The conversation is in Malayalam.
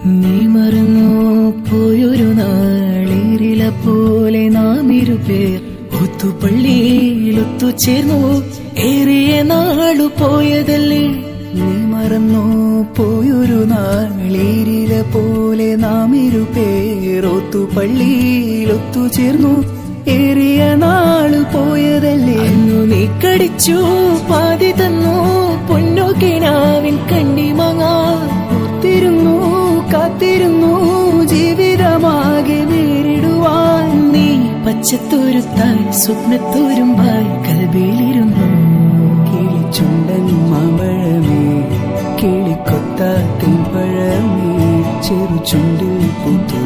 നീ മറന്നു പോയൊരു നാളിരില പോലെ നാം ഇരുപേർ ഒത്തുപള്ളിയിൽ ഒത്തുചേർന്നു ഏറിയ നാളു പോയതല്ലേ നീ മറന്നു പോയൊരു നാളിരില പോലെ നാം ഇരുപേർ ഒത്തുപള്ളിയിൽ ഒത്തുചേർന്നു ഏറിയ നാളു പോയതല്ലേ അന്നു നീ കടിച്ചു പാതി തന്നു പൊന്നു കിനാവിൻ കണ്ണിമങ്ങാ ഒത്തിരുന്നു കാത്തിരുന്നു ജീവിതമാകെ നേരിടുവാൻ നീ പച്ചത്തോരുത്തായി സ്വപ്നത്തോരുമ്പായി കൽബിയിലിരുന്നു കിളിച്ചുണ്ടൻ മാമ്പഴമേ കിളിക്കൊത്ത തെമ്പഴമേ ചെറു ചുണ്ടിൽ പൂത്തു